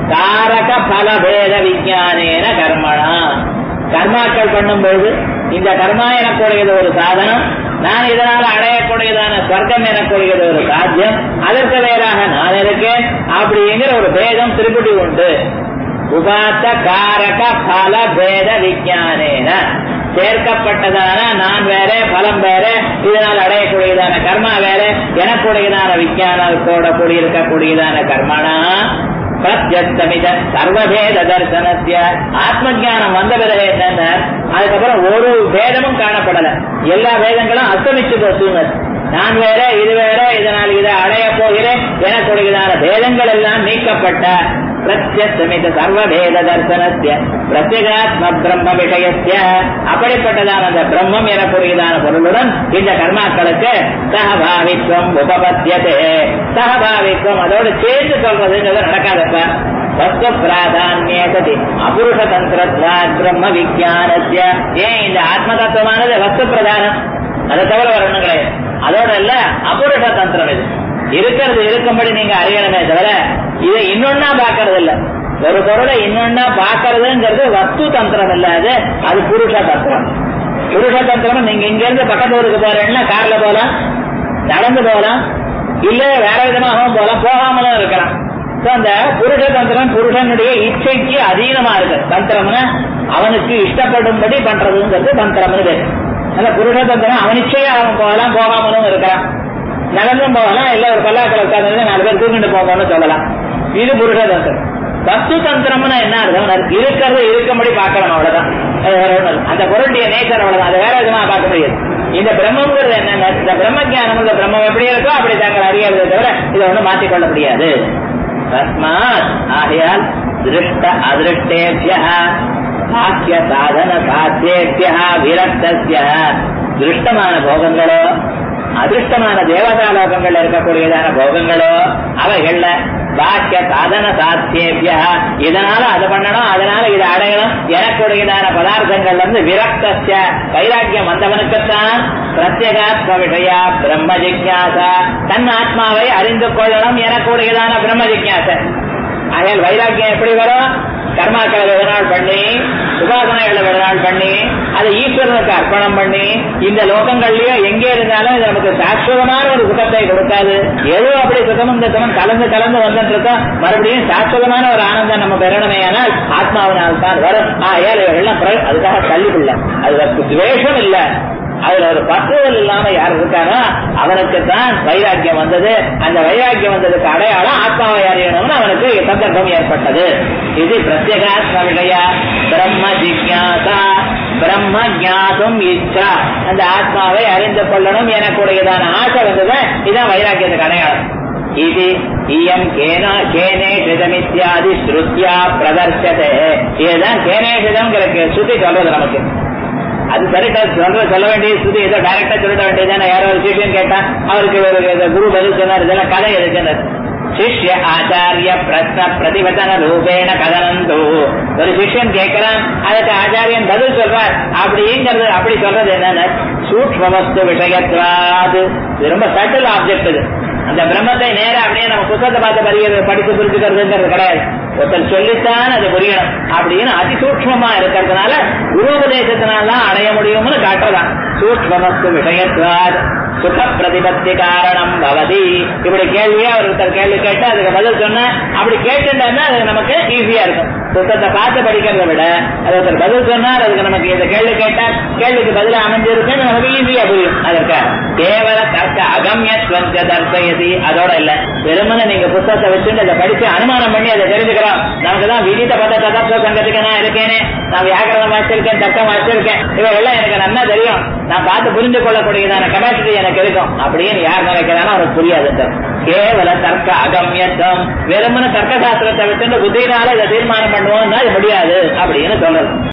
காரக பலபேத விஜயானேன கர்மணா கர்மாக்கள் பண்ணும்போது இந்த கர்மா எனக்கூடியது ஒரு சாதனம் நான் இதனால் அடையக்கூடியதான ஸ்வர்க்கம் எனக்கூடியது ஒரு சாத்தியம் அதற்கு வேறாக நான் இருக்கேன் அப்படிங்கிற ஒரு பேதம் திருப்பதி உண்டு உபாத்த காரக பல பேத விஜயானேன சேர்க்கப்பட்டதான நான் வேற பலம் வேற இதனால் அடையக்கூடியதான கர்மா வேற எனக்கூடியதான விஞ்ஞானத்தோட கூடியிருக்கக்கூடியதான கர்மனா பிரத்யஸ்தமித சர்வபேத தரிசனத்திய ஆத்ம ஞானம் வந்த பிறகு என்னென்ன அதுக்கப்புறம் ஒரு பேதமும் காணப்படல எல்லா பேதங்களும் அஸ்தமிச்சு போச்சுங்க நான் வேற இது வேற இதனால் இதை அடைய போகிறேன் எனக்கூடியதான பேதங்கள் எல்லாம் நீக்கப்பட்ட பிரத்யஸ்தமித சர்வவேத தர்சனஸ்ய பிரத்யேகாத்ம பிரம்ம விஷயஸ்ய அப்படிப்பட்டதான அந்த பிரம்மம் எனக்கூடியதான பொருளுடன் இந்த கர்மாக்களுக்கு சகபாவித்வம் உபபத்தியதே சகபாவித்வம் அதோடு சேர்ந்து சொல்றதுங்கிறது நடக்காதப்ப வஸ்து பிராதான்யே சதி அபுருஷ தந்திரத்வாத் பிரம்ம விஜயானஸ்ய ஏன் இந்த ஆத்ம தத்துவமானது வஸ்து பிரதானம் அதை தவிர வேற ஒண்ணும் கிடையாது அதோட இல்ல அபுருஷ தந்திரம் இது இருக்கிறது இருக்கும்படி நீங்க அறியணுமே தவிர இதை இன்னொன்னா பாக்குறது இல்ல ஒரு பொருளை இன்னொன்னா பாக்குறதுங்கிறது வஸ்து தந்திரம் இல்ல அது அது புருஷ தந்திரம் புருஷ தந்திரம் நீங்க இங்க இருந்து பக்கத்து ஊருக்கு போறேன்னா கார்ல போலாம் நடந்து போகலாம் இல்ல வேற விதமாகவும் போகலாம் போகாமலும் இருக்கலாம் So, அந்த புருஷ தந்திரம் புருஷனுடைய இச்சைக்கு அதீனமா இருக்கு தந்திரம்னா அவனுக்கு இஷ்டப்படும்படி பண்றதுங்கிறது தந்திரம்னு பேரு அந்த புருஷ தந்திரம் அவன் இச்சையா அவன் போகலாம் போகாமலும் இருக்கலாம் நடந்தும் போகலாம் இல்ல ஒரு பல்லாக்கள் உட்கார்ந்து நாலு பேர் தூக்கிட்டு போகணும்னு சொல்லலாம் இது புருஷ தந்திரம் வஸ்து தந்திரம்னா என்ன அர்த்தம் இருக்கிறது இருக்கும்படி பார்க்கலாம் அவ்வளவுதான் அது வேற ஒண்ணும் இல்ல. அந்த பொருளுடைய நேச்சர் அவ்வளவுதான் அதை வேற விதமா பார்க்க முடியாது இந்த பிரம்மங்கிறது என்ன இந்த பிரம்ம ஞானம் இந்த பிரம்மம் எப்படி இருக்கோ அப்படி தாங்கள் அறியறதை தவிர இதை ஒண்ணும் மாற்றிக்கொள்ள முடியாது தஸ்மாத் ஆகையால் திருஷ்ட அதிருஷ்டேபிய சாக்கிய சாதன சாத்தியேபிய விரக்தஸ்ய திருஷ்டமான போகங்களோ அதிருஷ்டமான தேவதா லோகங்கள்ல இருக்கக்கூடியதான போகங்களோ அவைகள்ல பாக்கிய சாதன சாத்தியேபிய இதனால அது பண்ணணும் அதனால இதை அடையணும் எனக்குடையதான பதார்த்தங்கள்ல இருந்து விரக்தஸ்ய வைராக்கியம் வந்தவனுக்குத்தான் பிரத்யேகாத்ம விஷயா பிரம்ம ஜிக்யாசா தன் ஆத்மாவை அறிந்து கொள்ளணும் எனக்குடையதான பிரம்ம ஜிக்யாசை ஆகையால் வைராக்கியம் எப்படி வரும் கர்மாக்களை விதநாள் பண்ணி உபாசனைகளை விதநாள் பண்ணி அதை ஈஸ்வரனுக்கு அர்ப்பணம் பண்ணி இந்த லோகங்கள்லயோ எங்கே இருந்தாலும் இது நமக்கு சாஸ்வதமான ஒரு சுகத்தை கொடுக்காது ஏதோ அப்படி சுகமும் சுகமும் கலந்து கலந்து வந்துட்டு இருக்கோம் மறுபடியும் சாஸ்வதமான ஒரு ஆனந்தம் நம்ம பெறணுமே ஆனால் ஆத்மாவினால் தான் வரும் ஆ ஏழை எல்லாம் பிர- அதுக்காக தள்ளிக்குள்ள அது துவேஷம் இல்லை அதுல ஒரு பக்குவல் இல்லாம யார் இருக்காரோ அவனுக்கு தான் வைராக்கியம் வந்தது அந்த வைராக்கியம் வந்ததுக்கு அடையாளம் ஆத்மாவை அறியணும்னு அவனுக்கு சந்தர்ப்பம் ஏற்பட்டது இது பிரத்யேகாத்ம விஷயா பிரம்ம ஜிக்யாசா பிரம்ம ஜாதும் இச்சா அந்த ஆத்மாவை அறிந்து கொள்ளணும் எனக்குடையதான ஆசை வந்தது இதான் வைராக்கியத்துக்கு அடையாளம் இது இயம் கேன கேனேஷிதமித்யாதி ஸ்ருத்யா பிரதர்ஷதே இதுதான் கேனேஷிதம்ங்கிற ஸ்ருதி சொல்றது நமக்கு அது சரிட்டா சொல்ற சொல்ல வேண்டிய ஸ்ருதி ஏதோ டைரக்டா சொல்லிட வேண்டியதானே யாரோ ஒரு சிஷியன் கேட்டா அவருக்கு ஒரு இந்த குரு பதில் சொன்னார் இதெல்லாம் கதை எதுக்குன்னு சிஷ்ய ஆச்சாரிய பிரஸ்ன பிரதிபதன ரூபேண கதனந்து ஒரு சிஷ்யன் கேட்கிறான் அதுக்கு ஆச்சாரியன் பதில் சொல்றார் அப்படிங்கிறது அப்படி சொல்றது என்னன்னு சூக்மமஸ்து விஷயத்வாது இது ரொம்ப சட்டில் ஆப்ஜெக்ட் இது அந்த பிரம்மத்தை நேரா அப்படியே நம்ம புத்தகத்தை பார்த்து படிக்கிறது படித்து புரிஞ்சுக்கிறதுங்கிறது கிடையாது ஒருத்தர் சொல்லித்தான் அது புரியணும் அப்படின்னு அதிசூக்மமா இருக்கிறதுனால குருபதேசத்தினால தான் அடைய முடியும்னு காட்டுறதான் சூக்மமஸ்து விஷயத்வாத் சுக பிரதிபத்தி காரணம் பவதி இப்படி கேள்வியா ஒருத்தர் கேள்வி கேட்டு அதுக்கு பதில் சொன்ன அப்படி கேட்டுட்டா அது நமக்கு ஈஸியா இருக்கும் புத்தகத்தை பார்த்து படிக்கிறத விட அது ஒருத்தர் பதில் சொன்னார் அதுக்கு நமக்கு இந்த கேள்வி கேட்டா கேள்விக்கு பதிலா அமைஞ்சிருக்குன்னு நமக்கு ஈஸியா புரியும் அதற்கு கேவல தர்க்க அகமியத்வந்த தர்சயதி அதோட இல்ல வெறுமனே நீங்க புத்தகத்தை வச்சுட்டு அதை படிச்சு அனுமானம் பண்ணி அதை தெரிஞ்சுக்கிறோம் நமக்கு தான் விதித்த பத்த ததப்த சங்கத்துக்கு நான் இருக்கேனே நான் வியாக்கரணம் வாசிச்சிருக்கேன் தர்க்கம் வாசிச்சிருக்கேன் இவையெல்லாம் எனக்கு நல்லா தெரியும் நான் பார்த்து புரிந்து கொள்ளக்கூடியதான கெப்பாசிட்டி எனக்கு இருக்கும் அப்படின்னு யார் நினைக்கிறானோ அவருக்கு புரியாது கேவல தர்க்க அகமியத்துவம் வெறுமன தர்க்க சாஸ்திரத்தை வச்சுட்டு புத்தியினால இதை தீர்மானம் பண்ணுவோம்னா இது முடியாது அப்படின்னு சொல்றது